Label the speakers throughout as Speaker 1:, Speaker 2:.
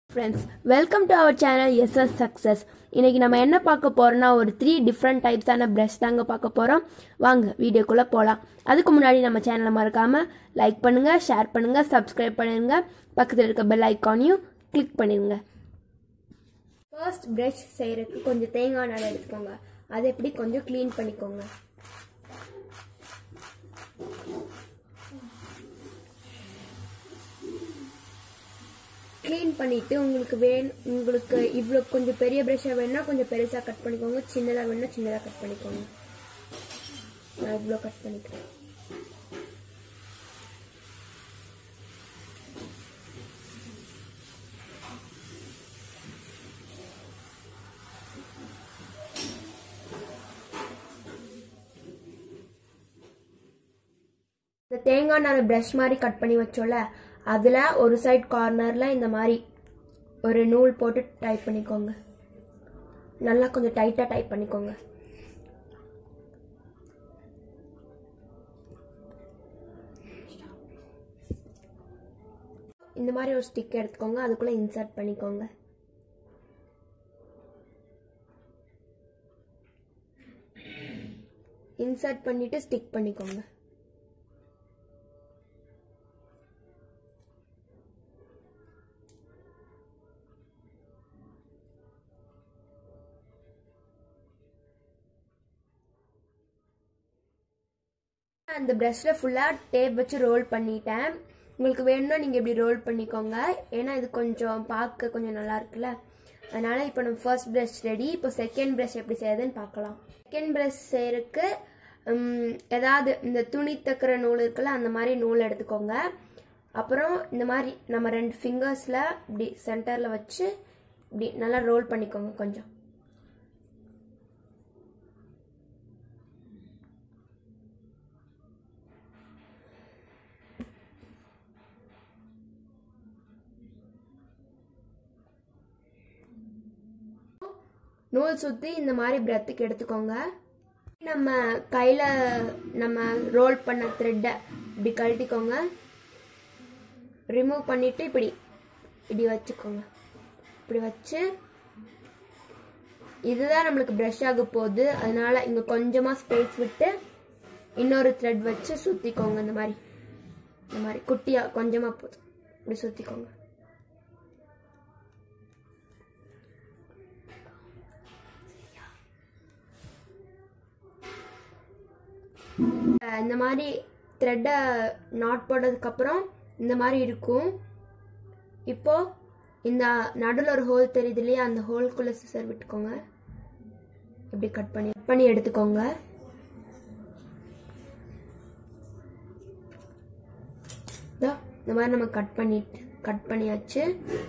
Speaker 1: friends welcome to our channel S S success இன்னைக்கு நம்ம என்ன பார்க்க போறோம்னா ஒரு த்ரீ டிஃப்ரெண்ட் டைப்ஸான ப்ரஷ் தாங்க பார்க்க போகிறோம் வாங்க வீடியோக்குள்ளே போகலாம் அதுக்கு முன்னாடி நம்ம சேனலை மறக்காமல் லைக் பண்ணுங்கள் ஷேர் பண்ணுங்கள் சப்ஸ்கிரைப் பண்ணிடுங்க பக்கத்தில் இருக்க பெல் ஐக்கானையும் கிளிக் பண்ணிடுங்க ஃபர்ஸ்ட் ப்ரஷ் செய்கிறதுக்கு கொஞ்சம் தேங்காய் நாள் எடுத்துக்கோங்க அதை எப்படி கொஞ்சம் க்ளீன் பண்ணிக்கோங்க க்ளீன் பண்ணிவிட்டு உங்களுக்கு வேணும் உங்களுக்கு இவ்வளோ கொஞ்சம் பெரிய ப்ரஷ்ஷாக வேணும்னா கொஞ்சம் பெருசாக கட் பண்ணிக்கோங்க சின்னதாக வேணும்னா சின்னதாக கட் பண்ணிக்கோங்க நான் இவ்வளோ கட் பண்ணிக்கிறேன் இந்த தேங்காய் நார் ப்ரஷ் மாதிரி கட் பண்ணி வச்சோல அதில் ஒரு சைட் கார்னரில் இந்த மாதிரி ஒரு நூல் போட்டு டைப் பண்ணிக்கோங்க நல்லா கொஞ்சம் டைட்டாக டைப் பண்ணிக்கோங்க இந்த மாதிரி ஒரு ஸ்டிக் எடுத்துக்கோங்க அதுக்குள்ளே இன்சர்ட் பண்ணிக்கோங்க இன்சர்ட் பண்ணிட்டு ஸ்டிக் பண்ணிக்கோங்க அந்த ப்ரஷ்ல ஃபுல்லாக டேப் வச்சு ரோல் பண்ணிட்டேன் உங்களுக்கு வேணும்னா நீங்கள் இப்படி ரோல் பண்ணிக்கோங்க ஏன்னா இது கொஞ்சம் பார்க்க கொஞ்சம் நல்லா இருக்குல்ல அதனால இப்போ நம்ம ஃபர்ஸ்ட் ப்ரஷ் ரெடி இப்போ செகண்ட் ப்ரஷ் எப்படி செய்யுதுன்னு பார்க்கலாம் செகண்ட் ப்ரஷ் செய்யறதுக்கு ஏதாவது இந்த துணி தக்கிற நூல் இருக்குல்ல அந்த மாதிரி நூல் எடுத்துக்கோங்க அப்புறம் இந்த மாதிரி நம்ம ரெண்டு ஃபிங்கர்ஸில் இப்படி சென்டரில் வச்சு இப்படி நல்லா ரோல் பண்ணிக்கோங்க கொஞ்சம் நூல் சுற்றி இந்த மாதிரி பிரத்துக்கு எடுத்துக்கோங்க நம்ம கையில் நம்ம ரோல் பண்ண த்ரெட்டை இப்படி கழட்டிக்கோங்க ரிமூவ் பண்ணிவிட்டு இப்படி இப்படி வச்சுக்கோங்க இப்படி வச்சு இதுதான் நம்மளுக்கு ப்ரஷ் ஆக போகுது அதனால இங்கே கொஞ்சமாக ஸ்பேஸ் விட்டு இன்னொரு த்ரெட் வச்சு சுற்றிக்கோங்க இந்த மாதிரி இந்த மாதிரி குட்டியாக கொஞ்சமாக போதும் இப்படி சுற்றிக்கோங்க இந்த மாதிரி த்ரெட்டை நாட் போட்டதுக்கப்புறம் இந்த மாதிரி இருக்கும் இப்போ இந்த நடுவில் ஒரு ஹோல் தெரியுது இல்லையா அந்த ஹோல்குள்ளே சிசர் விட்டுக்கோங்க இப்படி கட் பண்ணி கட் பண்ணி எடுத்துக்கோங்க இந்த மாதிரி நம்ம கட் பண்ணிட்டு கட் பண்ணியாச்சு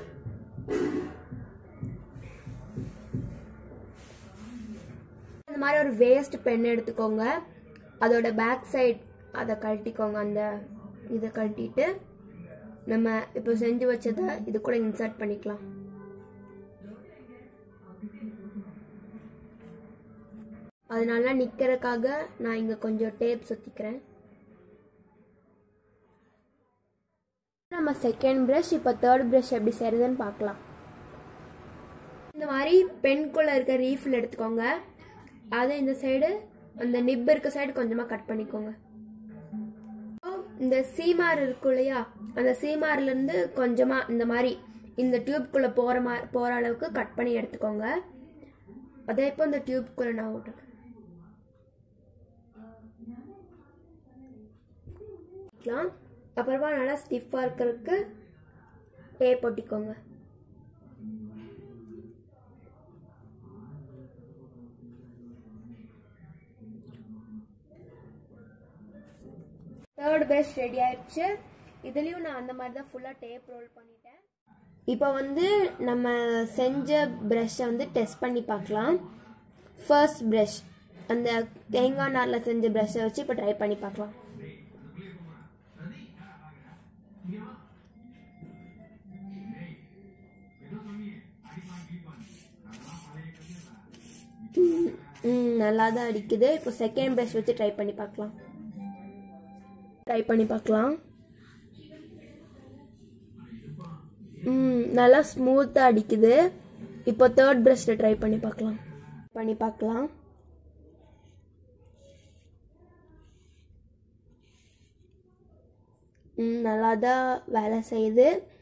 Speaker 1: இந்த மாதிரி ஒரு வேஸ்ட் பென் எடுத்துக்கோங்க அதோட பேக் சைட் அதை கழட்டிக்கோங்க அந்த இதை கழட்டிட்டு நம்ம இப்போ செஞ்சு வச்சதை இது கூட இன்சர்ட் பண்ணிக்கலாம் அதனால நிக்கிறதுக்காக நான் இங்க கொஞ்சம் டேப் சுத்திக்கிறேன் நம்ம செகண்ட் ப்ரஷ் இப்போ தேர்ட் ப்ரஷ் எப்படி செய்யறதுன்னு பார்க்கலாம் இந்த மாதிரி பென்குள்ள இருக்க ரீஃபில் எடுத்துக்கோங்க அதை இந்த சைடு அந்த நிப் இருக்க சைடு கொஞ்சமாக கட் பண்ணிக்கோங்க இந்த சீமார் இருக்கும் இல்லையா அந்த சீமார்லேருந்து கொஞ்சமாக இந்த மாதிரி இந்த டியூப்குள்ளே போகிற மாதிரி போகிற அளவுக்கு கட் பண்ணி எடுத்துக்கோங்க அதே இப்போ இந்த டியூப்குள்ளே நான் விட்டுருக்கேன் அப்புறமா நல்லா ஸ்டிஃபாக இருக்கிறதுக்கு டேப் ஒட்டிக்கோங்க தேர்ட் பெஸ்ட் ரெடி ஆயிடுச்சு இதுலேயும் நான் அந்த மாதிரி தான் ஃபுல்லாக டேப் ரோல் பண்ணிட்டேன் இப்போ வந்து நம்ம செஞ்ச ப்ரஷ்ஷை வந்து டெஸ்ட் பண்ணி பார்க்கலாம் ஃபர்ஸ்ட் ப்ரஷ் அந்த தேங்காய் நாரில் செஞ்ச ப்ரஷ்ஷை வச்சு இப்போ ட்ரை பண்ணி பார்க்கலாம் நல்லா தான் அடிக்குது இப்போ செகண்ட் ப்ரஷ் வச்சு ட்ரை பண்ணி பார்க்கலாம் ட்ரை பண்ணி பார்க்கலாம் ம் நல்லா ஸ்மூத்தாக அடிக்குது இப்போ தேர்ட் ப்ரஷ்ல ட்ரை பண்ணி பார்க்கலாம் பண்ணி பார்க்கலாம் ம் நல்லா தான் வேலை செய்யுது